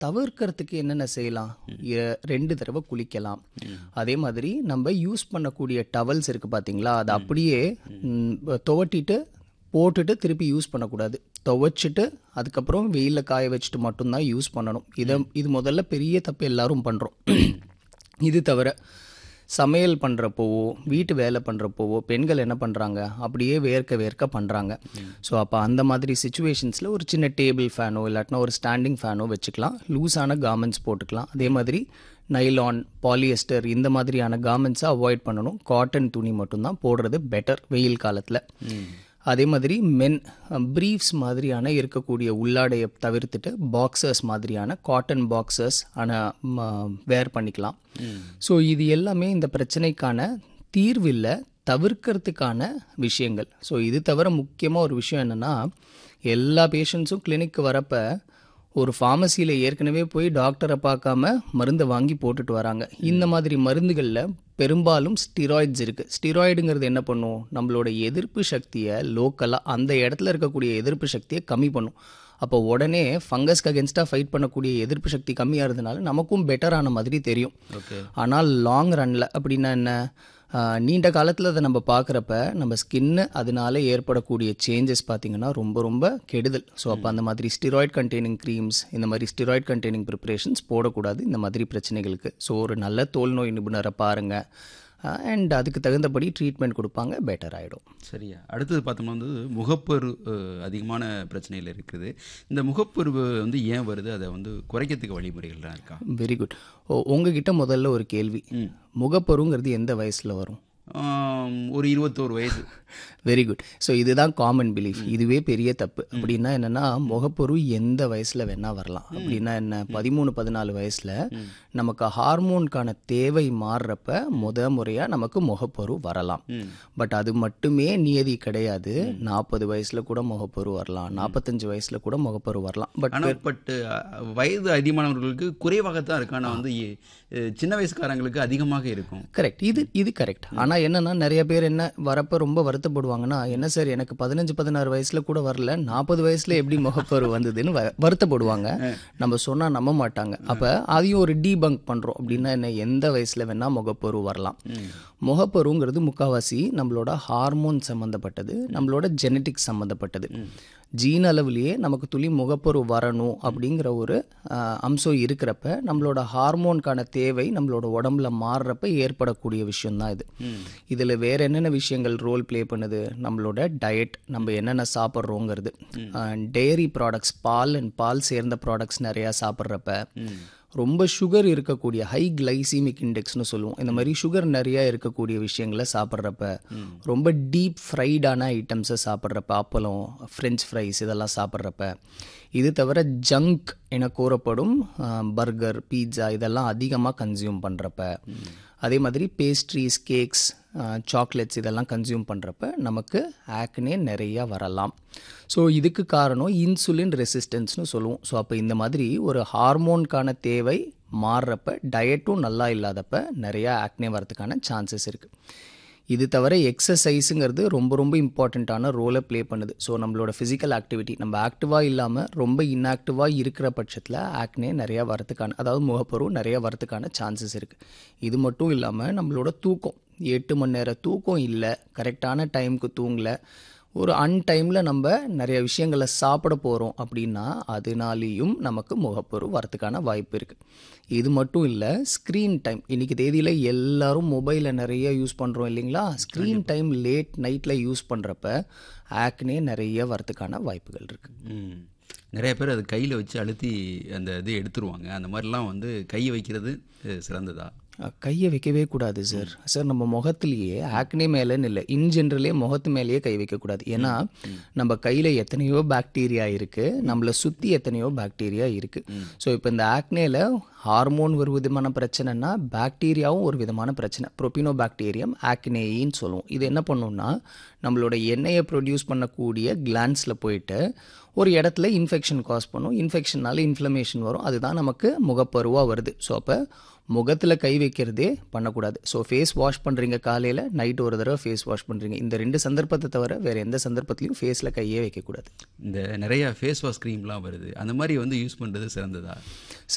தவிர்க்கிறதுக்கு என்னென்ன செய்யலாம் எ- ரெண்டு தடவை குளிக்கலாம் அதே மாதிரி நம்ம யூஸ் பண்ணக்கூடிய டவல்ஸ் இருக்குது பார்த்தீங்களா அதை அப்படியே ம், துவட்டிட்டு போட்டுட்டு திருப்பி யூஸ் பண்ணக்கூடாது துவைச்சிட்டு அதுக்கப்புறம் வெயிலில் காய வச்சுட்டு மட்டும்தான் யூஸ் பண்ணணும் இதை இது முதல்ல பெரிய தப்பு எல்லாரும் பண்ணுறோம் இது தவிர சமையல் பண்ணுறப்போவோ வீட்டு வேலை பண்ணுறப்போவோ பெண்கள் என்ன பண்ணுறாங்க அப்படியே வேர்க்க வேர்க்க பண்ணுறாங்க ஸோ அப்போ அந்த மாதிரி சுச்சுவேஷன்ஸில் ஒரு சின்ன டேபிள் ஃபேனோ இல்லாட்டினா ஒரு ஸ்டாண்டிங் ஃபேனோ வச்சுக்கலாம் லூஸான கார்மெண்ட்ஸ் போட்டுக்கலாம் அதே மாதிரி நைலான் பாலியஸ்டர் இந்த மாதிரியான கார்மெண்ட்ஸை அவாய்ட் பண்ணணும் காட்டன் துணி மட்டும்தான் போடுறது பெட்டர் வெயில் காலத்தில் அதே மாதிரி மென் ப்ரீஃப்ஸ் மாதிரியான இருக்கக்கூடிய உள்ளாடையை தவிர்த்துட்டு பாக்ஸர்ஸ் மாதிரியான காட்டன் பாக்ஸர்ஸ் ஆனால் வேர் பண்ணிக்கலாம் ஸோ இது எல்லாமே இந்த பிரச்சனைக்கான தீர்வில்லை தவிர்க்கிறதுக்கான விஷயங்கள் ஸோ இது தவிர முக்கியமாக ஒரு விஷயம் என்னென்னா எல்லா பேஷண்ட்ஸும் கிளினிக்கு வரப்ப ஒரு ஃபார்மசியில் ஏற்கனவே போய் டாக்டரை பார்க்காம மருந்தை வாங்கி போட்டுட்டு வராங்க இந்த மாதிரி மருந்துகளில் பெரும்பாலும் ஸ்டிராய்ட்ஸ் இருக்குது ஸ்டிராய்டுங்கிறது என்ன பண்ணும் நம்மளோட எதிர்ப்பு சக்தியை லோக்கலாக அந்த இடத்துல இருக்கக்கூடிய எதிர்ப்பு சக்தியை கம்மி பண்ணும் அப்போ உடனே ஃபங்கஸ்க்கு அகென்ஸ்டாக ஃபைட் பண்ணக்கூடிய எதிர்ப்பு சக்தி கம்மியாகிறதுனால நமக்கும் பெட்டரான மாதிரி தெரியும் ஓகே ஆனால் லாங் ரன்னில் அப்படின்னா என்ன ஆஹ் நீண்ட காலத்தில் அதை நம்ம பார்க்குறப்ப நம்ம ஸ்கின்னு அதனால ஏற்படக்கூடிய சேஞ்சஸ் பார்த்தீங்கன்னா ரொம்ப ரொம்ப கெடுதல் ஸோ அப்போ அந்த மாதிரி ஸ்டிராய்ட் கண்டெய்னிங் க்ரீம்ஸ் இந்த மாதிரி ஸ்டிராய்ட் கண்டெய்னிங் ப்ரிப்பரேஷன்ஸ் போடக்கூடாது இந்த மாதிரி பிரச்சனைகளுக்கு ஸோ ஒரு நல்ல தோல் நோய் நிபுணரை பாருங்கள் அண்ட் அதுக்கு தகுந்தபடி ட்ரீட்மெண்ட் கொடுப்பாங்க பெட்டர் ஆகிடும் சரியா அடுத்தது பார்த்தோம்னா வந்து முகப்பரு அஹ், அதிகமான பிரச்சனைகள் இருக்குது இந்த முகப்பருவு வந்து ஏன் வருது அதை வந்து குறைக்கிறதுக்கு வழிமுறைகள்லாம் இருக்கா வெரி குட் ஓ உங்ககிட்ட முதல்ல ஒரு கேள்வி முகப்பருங்கிறது எந்த வயசில் வரும் ஆம், ஒரு இருபத்தோரு வயசு வெரி குட் ஸோ இதுதான் காமன் பிலீஃப் இதுவே பெரிய தப்பு அப்படின்னா என்னன்னா முகப்பொரு எந்த வயசுல வேணா வரலாம் அப்படின்னா என்ன பதிமூணு பதினாலு வயசுல நமக்கு ஹார்மோனுக்கான தேவை மாறுறப்ப முத முறையா நமக்கு முகப்பொரு வரலாம் பட் அது மட்டுமே நியதி கிடையாது நாற்பது வயசுல கூட முகப்பொரு வரலாம் நாற்பத்தஞ்சு வயசுல கூட முகப்பொரு வரலாம் பட் ஆனால் பட் வயது அதிகமானவர்களுக்கு குறைவாகத்தான் இருக்கு ஆனால் வந்து எ- அஹ், சின்ன வயசுக்காரங்களுக்கு அதிகமாக இருக்கும் கரெக்ட் இது இது கரெக்ட் ஆனா என்னன்னா நிறைய பேர் என்ன வரப்ப ரொம்ப வருத்தப்படுவாங்கன்னா என்ன சார் எனக்கு பதினஞ்சு பதினாறு வயசுல கூட வரல நாற்பது வயசுல எப்படி முகப்பரு வந்ததுன்னு வ- வருத்தப்படுவாங்க நம்ம சொன்னா நம்ப மாட்டாங்க அப்ப அதையும் ஒரு டீபங்க் பண்றோம் அப்படின்னா என்ன எந்த வயசுல வேணா முகப்பரு வரலாம் முகப்பருங்கிறது முக்காவாசி நம்மளோட ஹார்மோன் சம்மந்தப்பட்டது நம்மளோட ஜெனட்டிக்ஸ் சம்மந்தப்பட்டது ஜீன் அளவுலேயே நமக்கு துளி முகப்பரு வரணும் அப்படிங்கிற ஒரு ஆஹ், அம்சம் இருக்கிறப்ப நம்மளோட ஹார்மோனுக்கான தேவை நம்மளோட உடம்புல மாறுறப்ப ஏற்படக்கூடிய விஷயம்தான் இது இதில் வேற என்னென்ன விஷயங்கள் ரோல் ப்ளே பண்ணுது நம்மளோட டயட் நம்ம என்னென்ன சாப்பிட்றோங்கிறது டெய்ரி ப்ராடக்ட்ஸ் பால் அண்ட் பால் சேர்ந்த ப்ராடக்ட்ஸ் நிறையா சாப்பிட்றப்ப ரொம்ப சுகர் இருக்கக்கூடிய ஹை கிளைசிமிக் இண்டெக்ஸ்னு சொல்லுவோம் இந்த மாதிரி சுகர் நிறைய இருக்கக்கூடிய விஷயங்களை சாப்பிட்றப்ப ரொம்ப டீப் ஃப்ரைடான ஐட்டம்ஸை சாப்பிட்றப்ப அப்பளம் ஃப்ரெஞ்ச் ஃப்ரைஸ் இதெல்லாம் சாப்பிட்றப்ப இது தவிர ஜங்க் என கூறப்படும் பர்கர் பீட்சா இதெல்லாம் அதிகமாக கன்சியூம் பண்ணுறப்ப அதே மாதிரி பேஸ்ட்ரீஸ் கேக்ஸ் சாக்லேட்ஸ் இதெல்லாம் கன்சியூம் பண்ணுறப்ப நமக்கு ஆக்னே நிறைய வரலாம் ஸோ இதுக்கு காரணம் இன்சுலின் ரெசிஸ்டன்ஸ்னு சொல்லுவோம் ஸோ அப்போ இந்த மாதிரி ஒரு ஹார்மோனுக்கான தேவை மாறுறப்ப டயட்டும் நல்லா இல்லாதப்ப நிறையா ஆக்னே வரதுக்கான சான்சஸ் இருக்குது இது தவிர எக்ஸசைஸுங்கிறது ரொம்ப ரொம்ப இம்பார்ட்டண்ட்டான ரோலை ப்ளே பண்ணுது ஸோ நம்மளோட ஃபிசிக்கல் ஆக்டிவிட்டி நம்ம ஆக்டிவாக இல்லாமல் ரொம்ப இன்ஆக்டிவாக இருக்கிற பட்சத்தில் ஆக்னே நிறையா வரதுக்கான அதாவது முகப்பரு நிறைய வரதுக்கான சான்சஸ் இருக்குது இது மட்டும் இல்லாமல் நம்மளோட தூக்கம் எட்டு மணி நேரம் தூக்கம் இல்லை கரெக்டான டைமுக்கு தூங்கலை ஒரு அன்டைமில் நம்ம நிறைய விஷயங்களை சாப்பிட போகிறோம் அப்படின்னா அதனாலேயும் நமக்கு முகப்பொரு வரத்துக்கான வாய்ப்பு இருக்குது இது மட்டும் இல்லை ஸ்க்ரீன் டைம் இன்றைக்கி தேதியில் எல்லாரும் மொபைலை நிறைய யூஸ் பண்ணுறோம் இல்லைங்களா ஸ்க்ரீன் டைம் லேட் நைட்டில் யூஸ் பண்ணுறப்ப ஆக்னே நிறைய வரத்துக்கான வாய்ப்புகள் இருக்குது ம். நிறைய பேர் அது கையில் வச்சு அழுத்தி அந்த இது எடுத்துருவாங்க அந்த மாதிரிலாம் வந்து கை வைக்கிறது அஹ், சிறந்ததா கையை வைக்கவே கூடாது சார் சார் நம்ம முகத்திலேயே ஆக்னே மேலேன்னு இல்லை இன் ஜென்ரலே முகத்து மேலேயே கை வைக்கக்கூடாது ஏன்னா நம்ம கையில் எத்தனையோ பாக்டீரியா இருக்குது நம்மளை சுற்றி எத்தனையோ பாக்டீரியா இருக்குது ஸோ இப்போ இந்த ஆக்னேல ஹார்மோன் ஒரு விதமான பிரச்சனைனா பாக்டீரியாவும் ஒரு விதமான பிரச்சனை ப்ரோபினோ பாக்டீரியம் ஆக்னேயின்னு சொல்லுவோம் இது என்ன பண்ணும்னா நம்மளோட எண்ணெயை ப்ரொடியூஸ் பண்ணக்கூடிய கிளான்ஸில் போயிட்டு ஒரு இடத்துல இன்ஃபெக்ஷன் காஸ் பண்ணும் இன்ஃபெக்ஷனால இன்ஃப்ளமேஷன் வரும் அதுதான் நமக்கு முகப்பருவாக வருது ஸோ அப்போ முகத்தில் கை வைக்கிறதே பண்ணக்கூடாது ஸோ ஃபேஸ் வாஷ் பண்ணுறீங்க காலையில் நைட் ஒரு தடவை ஃபேஸ் வாஷ் பண்ணுறீங்க இந்த ரெண்டு சந்தர்ப்பத்தை தவிர வேறு எந்த சந்தர்ப்பத்திலையும் ஃபேஸில் கையே வைக்கக்கூடாது இந்த நிறைய ஃபேஸ் வாஷ் க்ரீம்லாம் வருது அந்த மாதிரி வந்து யூஸ் பண்ணுறது சிறந்ததா